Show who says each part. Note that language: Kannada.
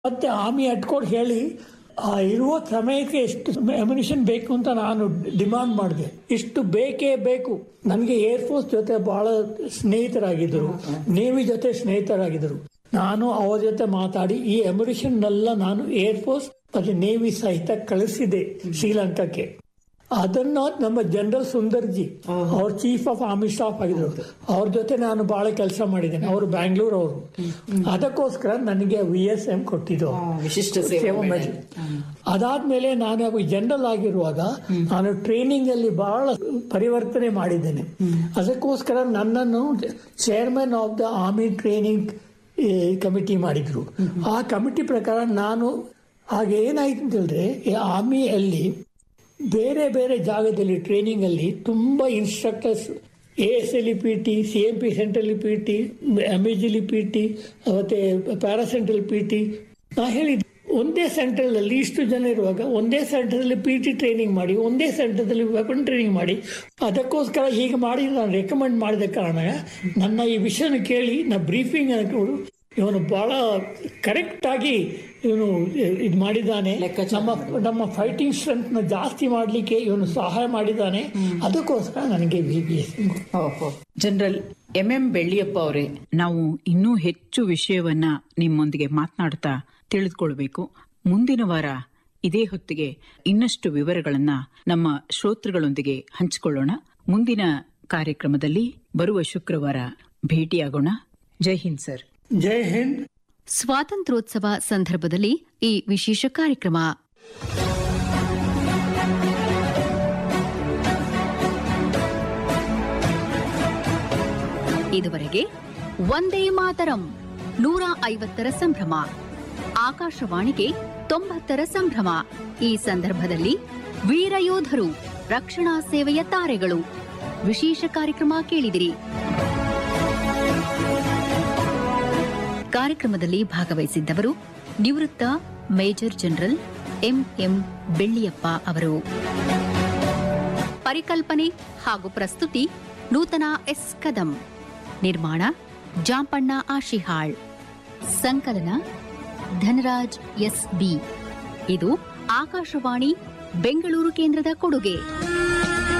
Speaker 1: ಮತ್ತೆ ಆರ್ಮಿ ಅಟ್ಕೊಂಡು ಹೇಳಿ ಆ ಇರುವ ಸಮಯಕ್ಕೆ ಎಷ್ಟು ಅಮ್ಯುನಿಷನ್ ಬೇಕು ಅಂತ ನಾನು ಡಿಮಾಂಡ್ ಮಾಡಿದೆ ಇಷ್ಟು ಬೇಕೇ ಬೇಕು ನನಗೆ ಏರ್ಫೋರ್ಸ್ ಜೊತೆ ಬಹಳ ಸ್ನೇಹಿತರಾಗಿದ್ದರು ನೇವಿ ಜೊತೆ ಸ್ನೇಹಿತರಾಗಿದ್ದರು ನಾನು ಅವ್ರ ಜೊತೆ ಮಾತಾಡಿ ಈ ಅಮ್ಯುನಿಷನ್ನೆಲ್ಲ ನಾನು ಏರ್ಫೋರ್ಸ್ ಮತ್ತೆ ನೇವಿ ಸಹಿತ ಕಳಿಸಿದೆ ಶ್ರೀಲಂಕಾಕ್ಕೆ ಅದನ್ನ ನಮ್ಮ ಜನರಲ್ ಸುಂದರ್ಜಿ ಅವ್ರ ಚೀಫ್ ಆಫ್ ಆರ್ಮಿ ಸ್ಟಾಫ್ ಆಗಿದ್ರು ಅವ್ರ ಜೊತೆ ನಾನು ಬಹಳ ಕೆಲಸ ಮಾಡಿದ್ದೇನೆ ಅವರು ಬ್ಯಾಂಗ್ಳೂರ್ ಅವರು ಅದಕ್ಕೋಸ್ಕರ ನನಗೆ ವಿ ಎಸ್ ಎಂ ಕೊಟ್ಟಿದ್ದು
Speaker 2: ವಿಶಿಷ್ಟ ಸೇವಾ
Speaker 1: ಸೇವಾ
Speaker 2: ಮೆಡಲ್.
Speaker 1: ಮೆಡಲ್. ಅದಾದ್ಮೇಲೆ ನಾನು ಜನರಲ್ ಆಗಿರುವಾಗ ನಾನು ಟ್ರೈನಿಂಗ್ ಅಲ್ಲಿ ಬಹಳ ಪರಿವರ್ತನೆ ಮಾಡಿದ್ದೇನೆ ಅದಕ್ಕೋಸ್ಕರ ನನ್ನನ್ನು chairman of the army training committee ಮಾಡಿದ್ರು ಆ ಕಮಿಟಿ ಪ್ರಕಾರ ನಾನು ಆಗ ಏನಾಯ್ತು ಅಂತ ಹೇಳಿದ್ರೆ ಈ ಆರ್ಮಿಯಲ್ಲಿ ಬೇರೆ ಬೇರೆ ಜಾಗದಲ್ಲಿ ಟ್ರೈನಿಂಗ್ ಅಲ್ಲಿ ತುಂಬಾ instructors A S L P T C M P central P T M A G P T ಮತ್ತೆ ಪ್ಯಾರಾಸೆಂಟ್ರಲ್ ಪಿ ಟಿ ನಾ ಹೇಳಿದ್ದೆ ಒಂದೇ ಸೆಂಟರ್ ಅಲ್ಲಿ ಇಷ್ಟು ಜನ ಇರುವಾಗ ಒಂದೇ ಸೆಂಟರ್ ಅಲ್ಲಿ ಪಿ ಟಿ ಟ್ರೈನಿಂಗ್ ಮಾಡಿ ಒಂದೇ ಸೆಂಟರ್ ಅಲ್ಲಿ ವೆಪನ್ ಟ್ರೈನಿಂಗ್ ಮಾಡಿ ಅದಕ್ಕೋಸ್ಕರ ಹೀಗೆ ಮಾಡಿ ನಾನು ರೆಕಮೆಂಡ್ ಮಾಡಿದ ಕಾರಣ ನನ್ನ ಈ ವಿಷಯನ ಕೇಳಿ ನಾ ಬ್ರೀಫಿಂಗ್ ಹಾಕೊಂಡು ಇವನು ಬಹಳ ಕರೆಕ್ಟ್ ಆಗಿ ಇವನು ಇದು ಮಾಡಿದ್ದಾನೆ
Speaker 2: ಲೆಕ್ಕಾಚಾರ
Speaker 1: ನಮ್ಮ ನಮ್ಮ ಫೈಟಿಂಗ್ ಸ್ಟ್ರೆಂತ್ ನ ಜಾಸ್ತಿ ಮಾಡಲಿಕ್ಕೆ ಇವನು ಸಹಾಯ ಮಾಡಿದ್ದಾನೆ ಅದಕ್ಕೋಸ್ಕರ ನನಗೆ V B S
Speaker 2: general M M Belliappa ಅವರೇ
Speaker 3: ನಾವು ಇನ್ನೂ ಹೆಚ್ಚು ವಿಷಯವನ್ನ ನಿಮ್ಮೊಂದಿಗೆ ಮಾತನಾಡ್ತಾ ತಿಳಿದುಕೊಳ್ಬೇಕು ಮುಂದಿನ ವಾರ ಇದೇ ಹೊತ್ತಿಗೆ ಇನ್ನಷ್ಟು ವಿವರಗಳನ್ನ ನಮ್ಮ ಶ್ರೋತೃಗಳೊಂದಿಗೆ ಹಂಚಿಕೊಳ್ಳೋಣ ಮುಂದಿನ ಕಾರ್ಯಕ್ರಮದಲ್ಲಿ ಬರುವ ಶುಕ್ರವಾರ ಭೇಟಿಯಾಗೋಣ ಜೈ ಹಿಂದ್ ಸರ್
Speaker 1: ಜೈ ಹಿಂದ್
Speaker 4: ಸ್ವಾತಂತ್ರ್ಯೋತ್ಸವ ಸಂದರ್ಭದಲ್ಲಿ ಈ ವಿಶೇಷ ಕಾರ್ಯಕ್ರಮ ಇದುವರೆಗೆ ಒಂದೇ ಮಾತರಂ ನೂರ ಐವತ್ತರ ಸಂಭ್ರಮ ಆಕಾಶವಾಣಿಗೆ ತೊಂಬತ್ತರ ಸಂಭ್ರಮ ಈ ಸಂದರ್ಭದಲ್ಲಿ ವೀರಯೋಧರು ರಕ್ಷಣಾ ಸೇವೆಯ ತಾರೆಗಳು ವಿಶೇಷ ಕಾರ್ಯಕ್ರಮ ಕೇಳಿದಿರಿ ಕಾರ್ಯಕ್ರಮದಲ್ಲಿ ಭಾಗವಹಿಸಿದ್ದವರು ನಿವೃತ್ತ ಮೇಜರ್ ಜನರಲ್ ಎಂಎಂ ಬೆಳ್ಳಿಯಪ್ಪ ಅವರು ಪರಿಕಲ್ಪನೆ ಹಾಗೂ ಪ್ರಸ್ತುತಿ ನೂತನ ಎಸ್ ಕದಂ ನಿರ್ಮಾಣ ಜಾಂಪಣ್ಣ ಆಶಿಹಾಳ್ ಸಂಕಲನ ಧನರಾಜ್ ಎಸ್ ಬಿ ಇದು ಆಕಾಶವಾಣಿ ಬೆಂಗಳೂರು ಕೇಂದ್ರದ ಕೊಡುಗೆ